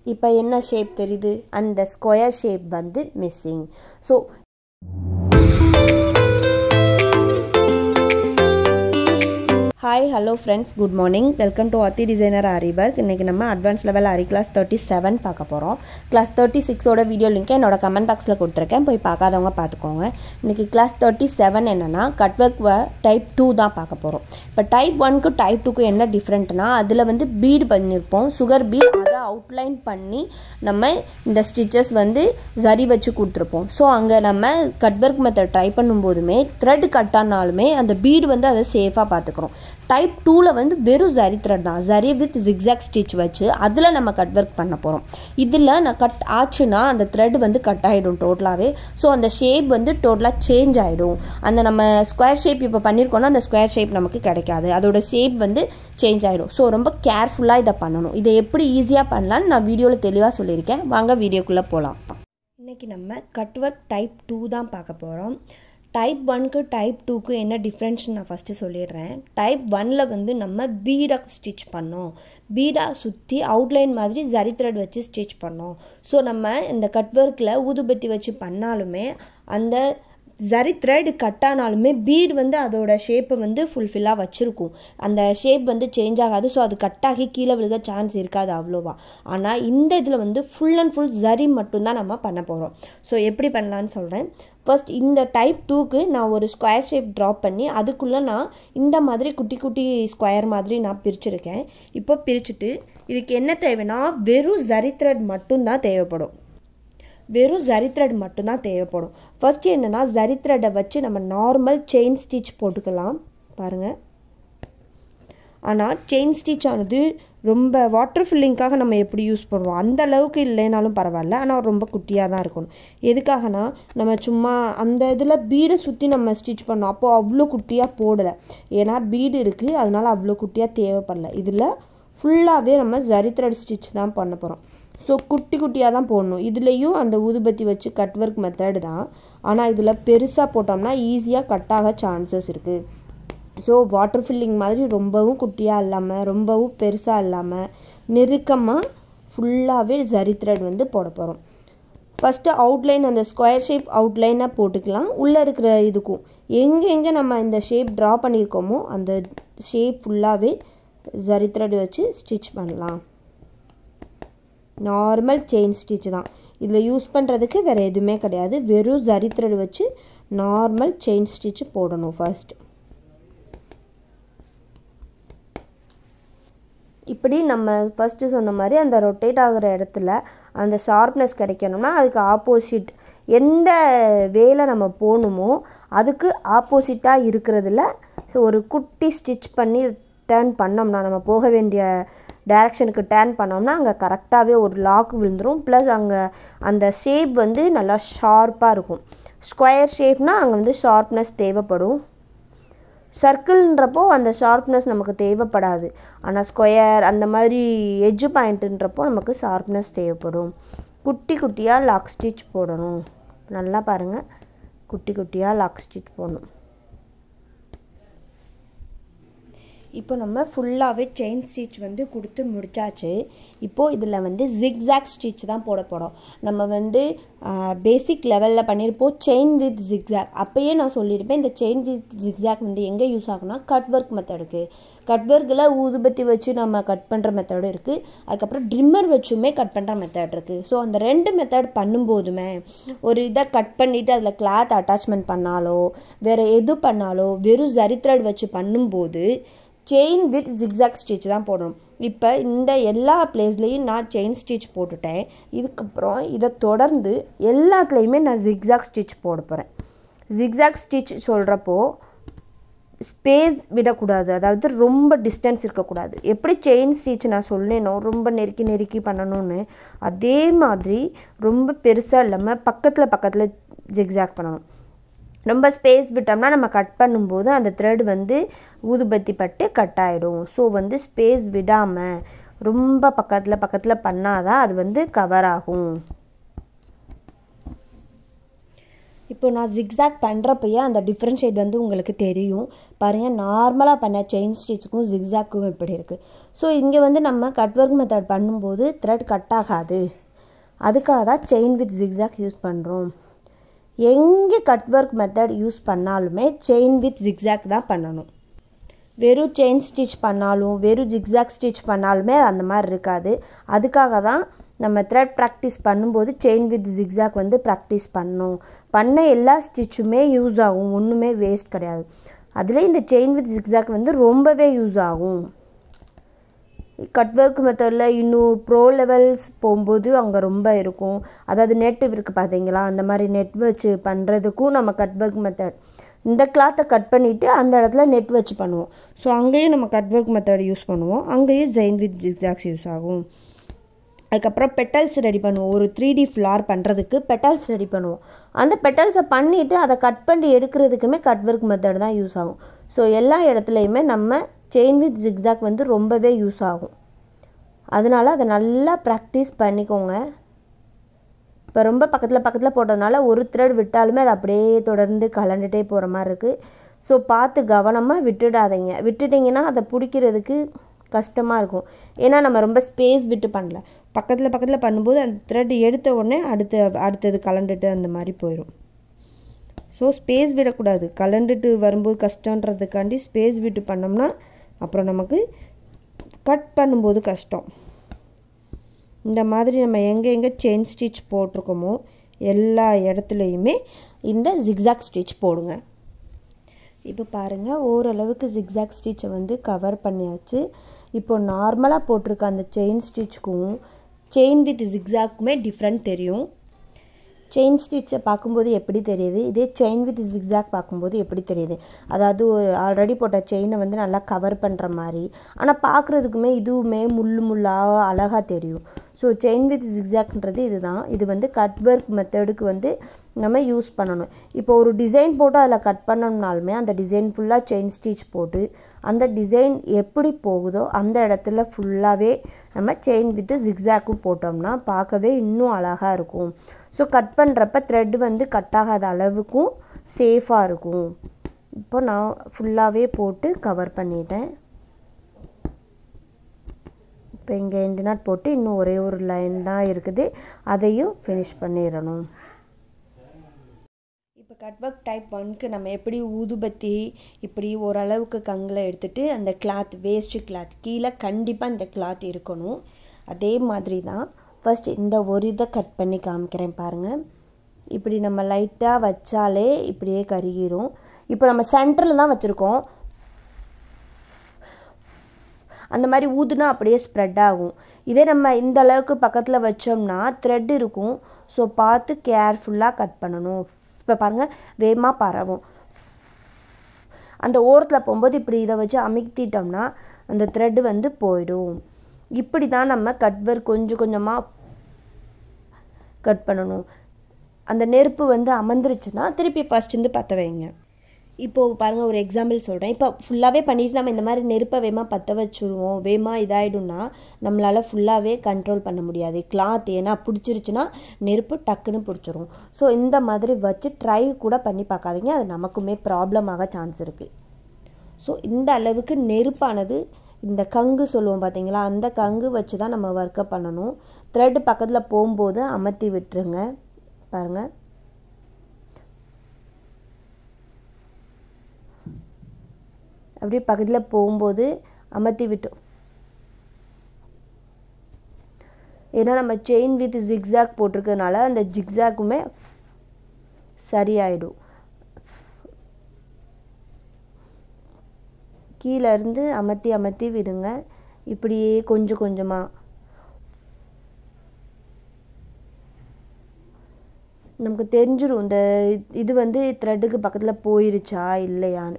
இப்போ என்ன ஷேப் தெரியுது அந்த ஸ்கொயர் ஷேப் வந்து missing so hi hello friends good morning welcome to Aathi designer ஆரிபர்க் இன்றைக்கி நம்ம advance level Aari class thirty seven பார்க்க போகிறோம் கிளாஸ் தேர்ட்டி சிக்ஸோட வீடியோ லிங்க்கை என்னோட கமெண்ட் பாக்ஸில் கொடுத்துருக்கேன் போய் பார்க்காதவங்க பார்த்துக்கோங்க இன்றைக்கி கிளாஸ் தேர்ட்டி செவன் என்னென்னா கட் ஒர்க் டைப் டூ தான் பார்க்க போகிறோம் இப்போ டைப் ஒன்க்கு டைப் டூக்கு என்ன டிஃப்ரெண்ட்னா அதில் வந்து பீடு பண்ணியிருப்போம் சுகர் பீட் அதை அவுட்லைன் பண்ணி நம்ம இந்த ஸ்டிச்சஸ் வந்து சரி வச்சு கொடுத்துருப்போம் ஸோ அங்கே நம்ம கட் ஒர்க் மெத்தட் ட்ரை பண்ணும்போதுமே த்ரெட் கட் ஆனாலுமே அந்த பீடு வந்து அதை சேஃபாக பார்த்துக்குறோம் டைப் டூவில் வந்து வெறும் ஜரி த்ரெட் தான் ஜரி வித் ஜிக்ஸாக் ஸ்டிச் வச்சு அதில் நம்ம கட் ஒர்க் பண்ண போகிறோம் இதில் நான் கட் ஆச்சுன்னா அந்த த்ரெட் வந்து கட் ஆகிடும் டோட்டலாகவே ஸோ அந்த ஷேப் வந்து டோட்டலாக சேஞ்ச் ஆகிடும் அந்த நம்ம ஸ்கொயர் ஷேப் இப்போ பண்ணியிருக்கோன்னா அந்த ஸ்கொயர் ஷேப் நமக்கு கிடைக்காது அதோட ஷேப் வந்து சேஞ்ச் ஆகிடும் ஸோ ரொம்ப கேர்ஃபுல்லாக இதை பண்ணணும் இதை எப்படி ஈஸியாக பண்ணலான்னு நான் வீடியோவில் தெளிவாக சொல்லியிருக்கேன் வாங்க வீடியோக்குள்ளே போகலாம் இன்றைக்கி நம்ம கட் ஒர்க் டைப் டூ தான் பார்க்க போகிறோம் டைப் ஒன்க்கு டைப் டூக்கு என்ன டிஃப்ரென்ஸ் நான் ஃபஸ்ட்டு சொல்லிடுறேன் டைப் ஒனில் வந்து நம்ம பீடாக ஸ்டிச் பண்ணோம் பீடாக சுற்றி அவுட்லைன் மாதிரி ஜரி த்ரெட் வச்சு ஸ்டிச் பண்ணோம் ஸோ நம்ம இந்த கட் ஒர்க்கில் ஊதுபத்தி வச்சு பண்ணாலுமே அந்த ஜரி த்ரெட் கட் ஆனாலுமே பீட் வந்து அதோட ஷேப்பை வந்து ஃபுல்ஃபில்லாக வச்சுருக்கும் அந்த ஷேப் வந்து சேஞ்ச் ஆகாது ஸோ அது கட் ஆகி கீழே விழுக சான்ஸ் இருக்காது அவ்வளோவா ஆனால் இந்த இதில் வந்து ஃபுல் அண்ட் ஃபுல் ஜரி மட்டும்தான் நம்ம பண்ண போகிறோம் ஸோ எப்படி பண்ணலான்னு சொல்கிறேன் ஃபர்ஸ்ட் இந்த டைப் டூக்கு நான் ஒரு ஸ்கொயர் ஷேப் ட்ராப் பண்ணி அதுக்குள்ளே நான் இந்த மாதிரி குட்டி குட்டி ஸ்கொயர் மாதிரி நான் பிரிச்சுருக்கேன் இப்போ பிரிச்சுட்டு இதுக்கு என்ன தேவைன்னா வெறும் ஜரி த்ரெட் மட்டும்தான் தேவைப்படும் வெறும் ஜரி த்ரெட் மட்டும்தான் தேவைப்படும் ஃபஸ்ட்டு என்னென்னா ஜரி த்ரெட்டை வச்சு நம்ம நார்மல் செயின் ஸ்டிச் போட்டுக்கலாம் பாருங்கள் ஆனால் செயின் ஸ்டிச் ஆனது ரொம்ப வாட்டர் ஃபில்லிங்காக நம்ம எப்படி யூஸ் பண்ணுவோம் அந்த அளவுக்கு இல்லைனாலும் பரவாயில்ல ஆனால் ரொம்ப குட்டியாக தான் இருக்கணும் எதுக்காகனா நம்ம சும்மா அந்த இதில் பீடை சுற்றி நம்ம ஸ்டிச் பண்ணோம் அப்போது அவ்வளோ குட்டியாக போடலை ஏன்னா பீடு இருக்குது அதனால் அவ்வளோ குட்டியாக தேவைப்படல இதில் ஃபுல்லாகவே நம்ம ஜரி த்ரெட் ஸ்டிச் தான் பண்ண போகிறோம் ஸோ குட்டி குட்டியாக தான் போடணும் இதுலேயும் அந்த ஊதுபத்தி வச்சு கட் ஒர்க் மெத்தடு தான் ஆனால் இதில் பெருசாக போட்டோம்னா ஈஸியாக கட் ஆக சான்சஸ் இருக்குது ஸோ வாட்டர் ஃபில்லிங் மாதிரி ரொம்பவும் குட்டியாக இல்லாமல் ரொம்பவும் பெருசாக இல்லாமல் நெருக்கமாக ஃபுல்லாகவே ஜரி த்ரெட் வந்து போட போகிறோம் ஃபஸ்ட்டு அவுட்லைன் அந்த ஸ்கொயர் ஷேப் அவுட்லைனாக போட்டுக்கலாம் உள்ளே இருக்கிற இதுக்கும் எங்கே எங்கே நம்ம இந்த ஷேப் ட்ரா பண்ணியிருக்கோமோ அந்த ஷேப் ஃபுல்லாகவே ஜரி த்ரெட் வச்சு ஸ்டிச் பண்ணலாம் நார்மல் செயின் ஸ்டிச் தான் இதில் யூஸ் பண்ணுறதுக்கு வேறு எதுவுமே கிடையாது வெறும் ஜரி த்ரெட் வச்சு நார்மல் செயின் ஸ்டிச் போடணும் ஃபர்ஸ்ட் இப்படி நம்ம ஃபஸ்ட்டு சொன்ன மாதிரி அந்த ரொட்டேட் ஆகிற இடத்துல அந்த ஷார்ப்னஸ் கிடைக்கணும்னா அதுக்கு ஆப்போசிட் எந்த வேலை நம்ம போகணுமோ அதுக்கு ஆப்போசிட்டாக இருக்கிறதுல ஸோ ஒரு குட்டி ஸ்டிச் பண்ணி டேர்ன் பண்ணோம்னா நம்ம போக வேண்டிய டைரக்ஷனுக்கு டேர்ன் பண்ணோம்னா அங்கே கரெக்டாகவே ஒரு லாக் விழுந்துடும் ப்ளஸ் அங்கே அந்த ஷேப் வந்து நல்லா ஷார்ப்பாக இருக்கும் ஸ்கொயர் ஷேப்னால் அங்கே வந்து ஷார்ப்னஸ் தேவைப்படும் சர்க்கிள்ன்றப்போ அந்த ஷார்ப்னஸ் நமக்கு தேவைப்படாது ஆனால் ஸ்கொயர் அந்த மாதிரி எட்ஜு பாயிண்ட்டுன்றப்போ நமக்கு ஷார்ப்னஸ் தேவைப்படும் குட்டி குட்டியாக லாக் ஸ்டிச் போடணும் நல்லா பாருங்கள் குட்டி குட்டியாக லாக் ஸ்டிச் போடணும் இப்போ நம்ம ஃபுல்லாகவே செயின் ஸ்டிச் வந்து கொடுத்து முடிச்சாச்சு இப்போது இதில் வந்து ஜிக்ஸாக் ஸ்டிச் தான் போட போகிறோம் நம்ம வந்து பேசிக் லெவலில் பண்ணியிருப்போம் செயின் வித் ஜிக்ஸாக் அப்போயே நான் சொல்லியிருப்பேன் இந்த செயின் வித் ஜிக்ஸாக் வந்து எங்கே யூஸ் ஆகுனா கட் ஒர்க் மெத்தடுக்கு கட் ஒர்க்கில் ஊதுபத்தி வச்சு நம்ம கட் பண்ணுற மெத்தடும் இருக்குது அதுக்கப்புறம் ட்ரிம்மர் வச்சுமே கட் பண்ணுற மெத்தட் இருக்குது ஸோ அந்த ரெண்டு மெத்தட் பண்ணும்போதுமே ஒரு இதை கட் பண்ணிவிட்டு அதில் கிளாத் அட்டாச்மெண்ட் பண்ணாலோ வேறு எது பண்ணாலோ வெறும் ஜரி த்ரெட் வச்சு பண்ணும்போது செயின் வித் ஜிக்ஸாக் ஸ்டிச் தான் போடணும் இப்போ இந்த எல்லா பிளேஸ்லேயும் நான் செயின் ஸ்டிச் போட்டுட்டேன் இதுக்கப்புறம் இதை தொடர்ந்து எல்லாத்துலேயுமே நான் ஜிக்ஸாக் ஸ்டிச் போட போகிறேன் ஜிக்ஸாக் ஸ்டிச் சொல்கிறப்போ ஸ்பேஸ் விடக்கூடாது அதாவது ரொம்ப டிஸ்டன்ஸ் இருக்கக்கூடாது எப்படி செயின் ஸ்டிச் நான் சொன்னேனோ ரொம்ப நெருக்கி நெருக்கி பண்ணணும்னு அதே மாதிரி ரொம்ப பெருசாக இல்லாமல் பக்கத்தில் பக்கத்தில் ஜிக்ஸாக் பண்ணணும் ரொம்ப ஸ்பேஸ் விட்டோம்னா நம்ம கட் பண்ணும்போது அந்த த்ரெட் வந்து ஊதுபத்தி பட்டு கட் ஆகிடும் ஸோ வந்து ஸ்பேஸ் விடாமல் ரொம்ப பக்கத்தில் பக்கத்தில் பண்ணாதான் அது வந்து கவர் ஆகும் இப்போ இப்போ நான் ஜிக்ஸாக் பண்ணுறப்பயே அந்த டிஃப்ரென்ஷியேட் வந்து உங்களுக்கு தெரியும் பாருங்கள் நார்மலாக பண்ண செயின் ஸ்டிச்சுக்கும் ஜிக்ஸாக்கும் இப்படி இருக்குது ஸோ இங்கே வந்து நம்ம கட் ஒர்க் மெத்தட் பண்ணும்போது த்ரெட் கட் ஆகாது அதுக்காக தான் செயின் வித் ஜிக்ஸாக் யூஸ் பண்ணுறோம் எங்கே கட் ஒர்க் மெத்தட் யூஸ் பண்ணாலுமே செயின் வித் ஜிக்ஸாக் தான் பண்ணணும் வெறும் செயின் ஸ்டிச் பண்ணாலும் வெறும் ஜிக்ஸாக் ஸ்டிச் பண்ணாலுமே அந்த மாதிரி இருக்காது அதுக்காக தான் நம்ம த்ரெட் ப்ராக்டிஸ் பண்ணும்போது செயின் வித் ஜிக்ஸாக் வந்து ப்ராக்டிஸ் பண்ணணும் பண்ண எல்லா ஸ்டிச்சுமே யூஸ் ஆகும் ஒன்றுமே வேஸ்ட் கிடையாது அதில் இந்த செயின் வித் ஜிக்ஸாக் வந்து ரொம்பவே யூஸ் ஆகும் கட் ஒர்க் மெத்தடில் இன்னும் ப்ரோ லெவல்ஸ் போகும்போது அங்கே ரொம்ப இருக்கும் அதாவது நெட் இருக்குது பார்த்தீங்களா அந்த மாதிரி நெட் வச்சு பண்ணுறதுக்கும் நம்ம கட் ஒர்க் மெத்தட் இந்த கிளாத்தை கட் பண்ணிவிட்டு அந்த இடத்துல நெட் வச்சு பண்ணுவோம் ஸோ அங்கேயும் நம்ம கட் ஒர்க் மெத்தட் யூஸ் பண்ணுவோம் அங்கேயும் ஜெயின் வித் ஜிக்ஸாக்ஸ் யூஸ் ஆகும் அதுக்கப்புறம் பெட்டல்ஸ் ரெடி பண்ணுவோம் ஒரு த்ரீ டி ஃப்ளார் பண்ணுறதுக்கு பெட்டல்ஸ் ரெடி பண்ணுவோம் அந்த பெட்டல்ஸை பண்ணிவிட்டு அதை கட் பண்ணி எடுக்கிறதுக்குமே கட் ஒர்க் மெத்தட் தான் யூஸ் ஆகும் ஸோ எல்லா இடத்துலையுமே நம்ம செயின் வித் ஜிக்ஸாக் வந்து ரொம்பவே யூஸ் ஆகும் அதனால் அதை நல்லா ப்ராக்டிஸ் பண்ணிக்கோங்க இப்போ ரொம்ப பக்கத்தில் பக்கத்தில் போட்டதுனால ஒரு த்ரெட் விட்டாலுமே அது அப்படியே தொடர்ந்து கலண்டுட்டே போகிற மாதிரி இருக்குது ஸோ பார்த்து கவனமாக விட்டுடாதீங்க விட்டுட்டிங்கன்னா அதை பிடிக்கிறதுக்கு கஷ்டமாக இருக்கும் ஏன்னா நம்ம ரொம்ப ஸ்பேஸ் விட்டு பண்ணல பக்கத்தில் பக்கத்தில் பண்ணும்போது அந்த த்ரெட் எடுத்த உடனே அடுத்து அடுத்தது கலண்டுட்டு அந்த மாதிரி போயிடும் ஸோ ஸ்பேஸ் விடக்கூடாது கலண்டுட்டு வரும்போது கஷ்டன்றதுக்காண்டி ஸ்பேஸ் விட்டு பண்ணோம்னா அப்புறம் நமக்கு கட் பண்ணும்போது கஷ்டம் இந்த மாதிரி நம்ம எங்கே எங்கே செயின் ஸ்டிச் போட்டிருக்கோமோ எல்லா இடத்துலையுமே இந்த ஜிக்ஸாக் ஸ்டிச் போடுங்க இப்போ பாருங்கள் ஓரளவுக்கு ஜிக்ஸாக் ஸ்டிச்சை வந்து கவர் பண்ணியாச்சு இப்போ நார்மலாக போட்டிருக்க அந்த செயின் ஸ்டிச்சுக்கும் செயின் வித் ஜிக்ஸாக்குமே டிஃப்ரெண்ட் தெரியும் செயின் ஸ்டிச்சை பார்க்கும்போது எப்படி தெரியுது இதே செயின் வித் ஜிக்ஸாக் பார்க்கும்போது எப்படி தெரியுது அதாவது ஆல்ரெடி போட்ட செயினை வந்து நல்லா கவர் பண்ணுற மாதிரி ஆனால் பார்க்குறதுக்குமே இதுவுமே முள்ளு முள்ளாக அழகாக தெரியும் ஸோ செயின் வித் ஜிக்ஸாக்ன்றது இதுதான் இது வந்து கட் ஒர்க் மெத்தடுக்கு வந்து நம்ம யூஸ் பண்ணணும் இப்போ ஒரு டிசைன் போட்டு அதில் கட் பண்ணோம்னாலுமே அந்த டிசைன் ஃபுல்லாக செயின் ஸ்டிச் போட்டு அந்த டிசைன் எப்படி போகுதோ அந்த இடத்துல ஃபுல்லாகவே நம்ம செயின் வித்து ஜிக்ஸாக்கும் போட்டோம்னா பார்க்கவே இன்னும் அழகாக இருக்கும் ஸோ கட் பண்ணுறப்ப த்ரெட் வந்து கட் ஆகாத அளவுக்கும் சேஃபாக இருக்கும் இப்போ நான் ஃபுல்லாகவே போட்டு கவர் பண்ணிட்டேன் இப்போ இங்கே எண்டு நாட் போட்டு இன்னும் ஒரே ஒரு லைன் தான் இருக்குது அதையும் ஃபினிஷ் பண்ணிடணும் இப்போ கட் ஒர்க் டைப் ஒன்க்கு நம்ம எப்படி ஊதுபத்தி இப்படி ஓரளவுக்கு கங்கில் எடுத்துகிட்டு அந்த கிளாத் வேஸ்ட்டு கிளாத் கீழே கண்டிப்பாக இந்த கிளாத் இருக்கணும் அதே மாதிரி தான் ஃபஸ்ட் இந்த ஒரு இதை கட் பண்ணி காமிக்கிறேன் பாருங்கள் இப்படி நம்ம லைட்டாக வச்சாலே இப்படியே கருகிரும் இப்போ நம்ம சென்டரில் தான் வச்சுருக்கோம் அந்த மாதிரி ஊதுனா அப்படியே ஸ்ப்ரெட் ஆகும் இதே நம்ம இந்த அளவுக்கு பக்கத்தில் வச்சோம்னா த்ரெட் இருக்கும் ஸோ பார்த்து கேர்ஃபுல்லாக கட் பண்ணணும் இப்போ பாருங்கள் வேகமாக பரவும் அந்த ஓரத்தில் போகும்போது இப்படி இதை வச்சு அமுக்கிட்டோம்னா அந்த த்ரெட்டு வந்து போயிடும் இப்படி தான் நம்ம கட் ஒர்க் கொஞ்சம் கொஞ்சமாக கட் பண்ணணும் அந்த நெருப்பு வந்து அமர்ந்துருச்சுன்னா திருப்பி ஃபஸ்ட்டு பற்ற வைங்க இப்போது பாருங்கள் ஒரு எக்ஸாம்பிள் சொல்கிறேன் இப்போ ஃபுல்லாகவே பண்ணிவிட்டு நம்ம இந்த மாதிரி நெருப்பை வேகமாக பற்ற வச்சுருவோம் வேகமாக இதாகிடும்னா நம்மளால் ஃபுல்லாகவே கண்ட்ரோல் பண்ண முடியாது கிளாத் ஏன்னா பிடிச்சிருச்சுன்னா நெருப்பு டக்குன்னு பிடிச்சிரும் ஸோ இந்த மாதிரி வச்சு ட்ரை கூட பண்ணி பார்க்காதீங்க அது நமக்குமே ப்ராப்ளம் ஆக சான்ஸ் இருக்குது ஸோ இந்த அளவுக்கு நெருப்பானது இந்த கங்கு சொல்லுவோம் பார்த்தீங்களா அந்த கங்கு வச்சு தான் நம்ம ஒர்க்கை பண்ணணும் த்ரெட் பக்கத்தில் போகும்போது அமர்த்தி விட்டுருங்க பாருங்கள் அப்படியே பக்கத்தில் போகும்போது அமர்த்தி விட்டோம் ஏன்னா நம்ம செயின் வித் ஜிக்ஸாக் போட்டிருக்கனால அந்த ஜிக்ஸாக்குமே சரியாயிடும் கீழே இருந்து அமர்த்தி அமர்த்தி விடுங்க இப்படியே கொஞ்சம் கொஞ்சமாக நமக்கு தெரிஞ்சிடும் இந்த இது வந்து த்ரெட்டுக்கு பக்கத்தில் போயிருச்சா இல்லையான்னு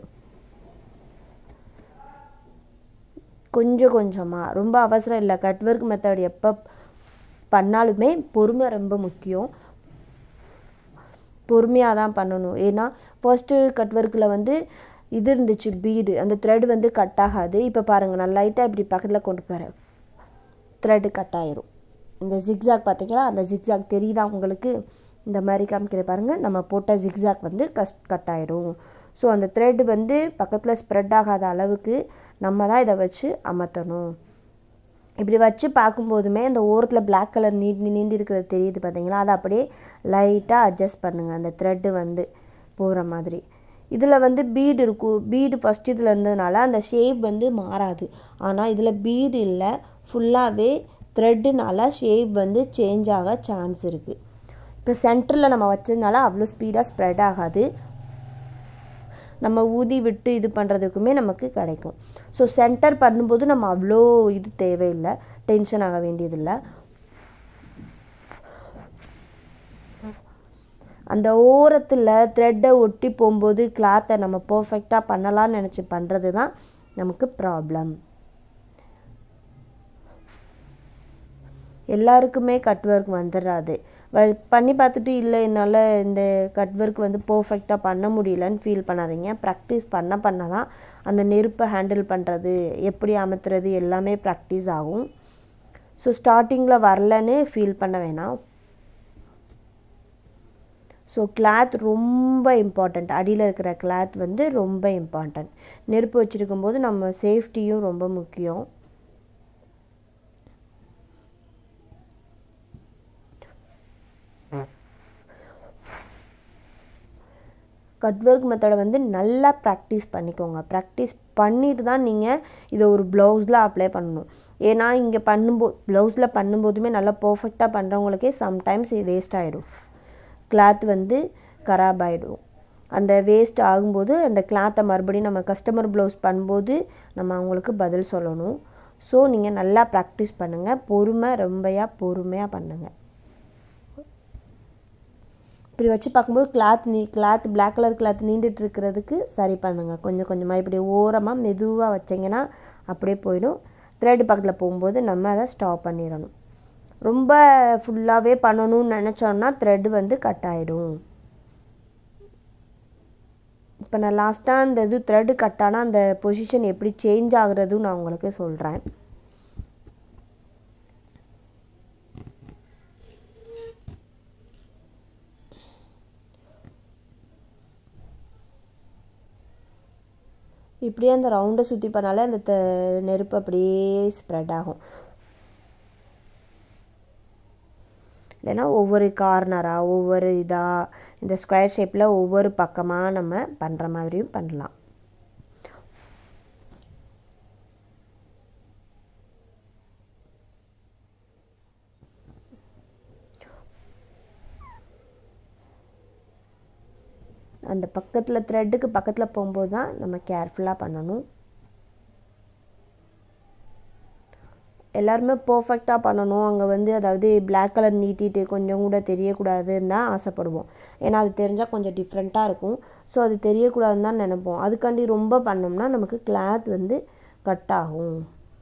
கொஞ்சம் கொஞ்சமாக ரொம்ப அவசரம் இல்லை கட் ஒர்க் மெத்தட் எப்போ பண்ணாலுமே பொறுமை ரொம்ப முக்கியம் பொறுமையாக தான் பண்ணணும் ஏன்னா ஃபர்ஸ்ட்டு கட் ஒர்க்கில் வந்து இது இருந்துச்சு பீடு அந்த த்ரெட் வந்து கட் ஆகாது இப்போ பாருங்கள் நான் லைட்டாக இப்படி பக்கத்தில் கொண்டு போகிறேன் த்ரெட்டு கட் ஆயிரும் இந்த ஜிக்ஸாக் பார்த்தீங்களா அந்த ஜிக்ஸாக் தெரியுதா உங்களுக்கு இந்த மாதிரி காமிக்கிற பாருங்கள் நம்ம போட்ட ஜிக்ஸாக் வந்து கஸ் கட் ஆகிடும் ஸோ அந்த த்ரெட் வந்து பக்கத்தில் ஸ்ப்ரெட் ஆகாத அளவுக்கு நம்ம தான் இதை வச்சு அமர்த்தணும் இப்படி வச்சு பார்க்கும்போதுமே அந்த ஓரத்தில் பிளாக் கலர் நீண்டி நீண்டி இருக்கிறது தெரியுது பார்த்தீங்களா அதை அப்படியே லைட்டாக அட்ஜஸ்ட் பண்ணுங்கள் அந்த த்ரெட்டு வந்து போகிற மாதிரி இதில் வந்து பீடு இருக்கும் பீடு ஃபஸ்ட் இதில் இருந்ததுனால அந்த ஷேப் வந்து மாறாது ஆனால் இதில் பீடு இல்லை ஃபுல்லாகவே த்ரெட்டுனால ஷேப் வந்து சேஞ்ச் ஆக சான்ஸ் இருக்குது இப்போ சென்டரில் நம்ம வச்சதுனால அவ்வளோ ஸ்பீடாக ஸ்ப்ரெட் ஆகாது நம்ம ஊதி விட்டு இது பண்ணுறதுக்குமே நமக்கு கிடைக்கும் ஸோ சென்டர் பண்ணும்போது நம்ம அவ்வளோ இது தேவையில்லை டென்ஷன் ஆக வேண்டியதில்லை அந்த ஓரத்தில் த்ரெட்டை ஒட்டி போகும்போது கிளாத்தை நம்ம பர்ஃபெக்டாக பண்ணலாம்னு நினச்சி பண்ணுறது தான் நமக்கு ப்ராப்ளம் எல்லாருக்குமே கட் ஒர்க் வந்துடாது பண்ணி பார்த்துட்டு இல்லை என்னால் இந்த கட் ஒர்க் வந்து பர்ஃபெக்டாக பண்ண முடியலன்னு ஃபீல் பண்ணாதீங்க ப்ராக்டிஸ் பண்ண பண்ண தான் அந்த நெருப்பை ஹேண்டில் பண்ணுறது எப்படி அமுத்துறது எல்லாமே ப்ராக்டிஸ் ஆகும் ஸோ ஸ்டார்டிங்கில் வரலன்னு ஃபீல் பண்ண வேணாம் ஸோ கிளாத் ரொம்ப இம்பார்ட்டண்ட் அடியில் இருக்கிற கிளாத் வந்து ரொம்ப இம்பார்ட்டண்ட் நெருப்பு வச்சுருக்கும் போது நம்ம சேஃப்டியும் ரொம்ப முக்கியம் கட் ஒர்க் மெத்தடை வந்து நல்லா ப்ராக்டிஸ் பண்ணிக்கோங்க ப்ராக்டிஸ் பண்ணிட்டு தான் நீங்கள் இதை ஒரு ப்ளவுஸில் அப்ளை பண்ணணும் ஏன்னா இங்கே பண்ணும்போ ப்ளவுஸில் பண்ணும்போதுமே நல்லா பர்ஃபெக்டாக பண்ணுறவங்களுக்கே சம்டைம்ஸ் வேஸ்ட் ஆகிடும் கிளாத் வந்து கராப் ஆகிடும் அந்த வேஸ்ட் ஆகும்போது அந்த கிளாத்தை மறுபடியும் நம்ம கஸ்டமர் ப்ளவுஸ் பண்ணும்போது நம்ம அவங்களுக்கு பதில் சொல்லணும் ஸோ நீங்கள் நல்லா ப்ராக்டிஸ் பண்ணுங்கள் பொறுமை ரொம்பையாக பொறுமையாக பண்ணுங்கள் இப்படி வச்சு பார்க்கும்போது கிளாத் நீ கிளாத் பிளாக் கலர் கிளாத் நீண்டுட்டு இருக்கிறதுக்கு சரி பண்ணுங்கள் கொஞ்சம் கொஞ்சமாக இப்படி ஓரமாக மெதுவாக வச்சிங்கன்னா அப்படியே போயிடும் த்ரெட் பக்கத்தில் போகும்போது நம்ம அதை ஸ்டாப் பண்ணிடணும் ரொம்ப ஃபுல்லாகவே பண்ணணும்னு நினச்சோன்னா த்ரெட் வந்து கட் ஆகிடும் இப்போ நான் லாஸ்ட்டாக அந்த இது த்ரெட்டு கட் ஆனால் அந்த பொசிஷன் எப்படி சேஞ்ச் ஆகுறதும் நான் உங்களுக்கு சொல்கிறேன் இப்படியே அந்த ரவுண்டை சுற்றி பண்ணாலே அந்த த நெருப்பு அப்படியே ஸ்ப்ரெட் ஆகும் இல்லைன்னா ஒவ்வொரு கார்னராக ஒவ்வொரு இதாக இந்த ஸ்கொயர் ஷேப்பில் ஒவ்வொரு பக்கமாக நம்ம பண்ணுற மாதிரியும் பண்ணலாம் அந்த பக்கத்தில் த்ரெட்டுக்கு பக்கத்தில் போகும்போது தான் நம்ம கேர்ஃபுல்லாக பண்ணணும் எல்லாருமே பர்ஃபெக்டாக பண்ணணும் அங்கே வந்து அதாவது பிளாக் கலர் நீட்டிட்டு கொஞ்சம் கூட தெரியக்கூடாதுன்னு தான் ஆசைப்படுவோம் ஏன்னா அது தெரிஞ்சால் கொஞ்சம் டிஃப்ரெண்ட்டாக இருக்கும் ஸோ அது தெரியக்கூடாதுன்னு தான் நினைப்போம் அதுக்காண்டி ரொம்ப பண்ணோம்னா நமக்கு கிளாத் வந்து கட் ஆகும்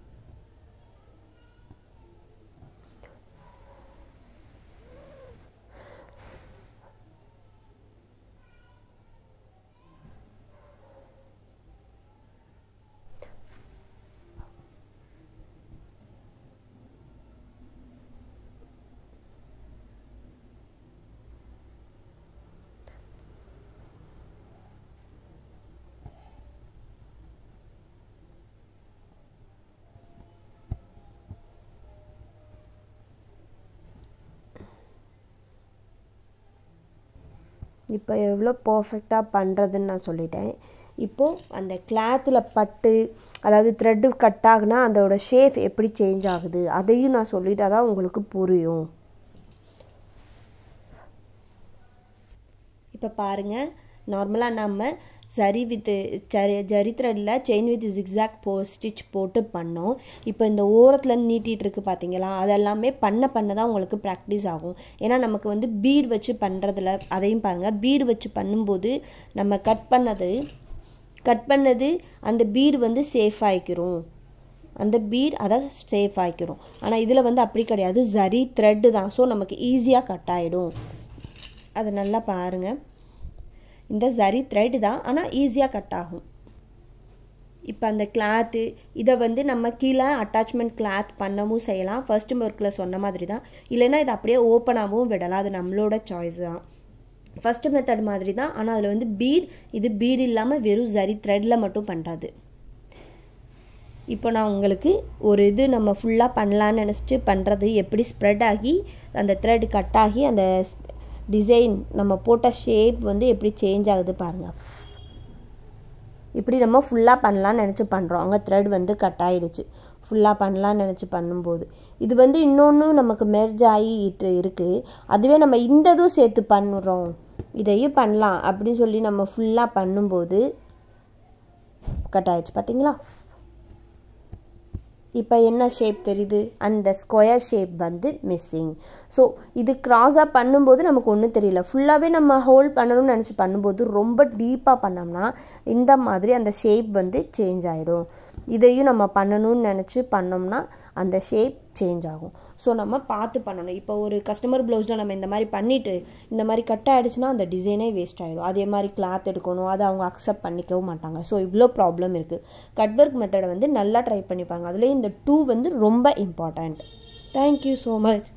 இப்போ எவ்வளோ பர்ஃபெக்டாக பண்ணுறதுன்னு நான் சொல்லிட்டேன் இப்போது அந்த கிளாத்தில் பட்டு அதாவது த்ரெட்டு கட் ஆகுனா அதோட ஷேப் எப்படி சேஞ்ச் ஆகுது அதையும் நான் சொல்லிட்டா தான் உங்களுக்கு புரியும் இப்போ பாருங்கள் நார்மலாக நம்ம சரி வித் சரி ஜரி த்ரெட்டில் செயின் வித் ஜிக்ஸாக் போ ஸ்டிச் போட்டு பண்ணோம் இப்போ இந்த ஓரத்தில் நீட்டிகிட்டு இருக்கு பார்த்தீங்களா அதெல்லாமே பண்ண பண்ண தான் உங்களுக்கு ப்ராக்டிஸ் ஆகும் ஏன்னா நமக்கு வந்து பீட் வச்சு பண்ணுறதுல அதையும் பாருங்கள் பீடு வச்சு பண்ணும்போது நம்ம கட் பண்ணது கட் பண்ணது அந்த பீடு வந்து சேஃப் ஆகிக்கிறோம் அந்த பீட் அதை சேஃப் ஆகிக்கிறோம் ஆனால் இதில் வந்து அப்படி கிடையாது ஜரி த்ரெட்டு தான் ஸோ நமக்கு ஈஸியாக கட் ஆகிடும் அதை நல்லா பாருங்கள் இந்த ஜரி த்ரெட் தான் ஆனால் ஈஸியாக கட் ஆகும் இப்போ அந்த கிளாத்து இதை வந்து நம்ம கீழே அட்டாச்மெண்ட் கிளாத் பண்ணவும் செய்யலாம் ஃபர்ஸ்ட் ஒர்க்கில் சொன்ன மாதிரி தான் இல்லைன்னா இதை அப்படியே ஓப்பனாகவும் விடலாம் அது நம்மளோட சாய்ஸ் தான் ஃபஸ்ட்டு மெத்தட் மாதிரி தான் ஆனால் அதில் வந்து பீட் இது பீட் இல்லாமல் வெறும் ஜரி த்ரெட்டில் மட்டும் பண்ணுறது இப்போ நான் உங்களுக்கு ஒரு இது நம்ம ஃபுல்லாக பண்ணலான்னு நினச்சிட்டு பண்ணுறது எப்படி ஸ்ப்ரெட் ஆகி அந்த த்ரெட் கட் ஆகி அந்த டிசைன் நம்ம போட்ட ஷேப் வந்து எப்படி சேஞ்ச் ஆகுது பாருங்கள் இப்படி நம்ம ஃபுல்லாக பண்ணலான்னு நினச்சி பண்ணுறோம் அங்கே த்ரெட் வந்து கட் ஆகிடுச்சு ஃபுல்லாக பண்ணலான்னு நினச்சி பண்ணும்போது இது வந்து இன்னொன்று நமக்கு மெர்ஜ் ஆகிட்டு இருக்குது அதுவே நம்ம இந்த இதுவும் சேர்த்து பண்ணுறோம் இதையும் பண்ணலாம் அப்படின்னு சொல்லி நம்ம ஃபுல்லாக பண்ணும்போது கட் ஆயிடுச்சு பார்த்தீங்களா இப்போ என்ன ஷேப் தெரியுது அந்த ஸ்கொயர் ஷேப் வந்து மிஸ்ஸிங் ஸோ இது க்ராஸாக பண்ணும்போது நமக்கு ஒன்றும் தெரியல ஃபுல்லாகவே நம்ம ஹோல்ட் பண்ணணும்னு நினச்சி பண்ணும்போது ரொம்ப டீப்பாக பண்ணோம்னா இந்த மாதிரி அந்த ஷேப் வந்து சேஞ்ச் ஆகிடும் இதையும் நம்ம பண்ணணும்னு நினச்சி பண்ணோம்னா அந்த ஷேப் சேஞ்ச் ஆகும் ஸோ நம்ம பார்த்து பண்ணணும் இப்போ ஒரு கஸ்டமர் ப்ளவுஸில் நம்ம இந்த மாதிரி பண்ணிவிட்டு இந்த மாதிரி கட் ஆகிடுச்சுன்னா அந்த டிசைனே வேஸ்ட் ஆகிடும் அதே மாதிரி கிளாத் எடுக்கணும் அதை அவங்க அக்செப்ட் பண்ணிக்கவும் மாட்டாங்க ஸோ இவ்வளோ ப்ராப்ளம் இருக்குது கட் ஒர்க் மெத்தடை வந்து நல்லா ட்ரை பண்ணிப்பாங்க அதுலேயும் இந்த டூ வந்து ரொம்ப இம்பார்ட்டண்ட் தேங்க்யூ ஸோ மச்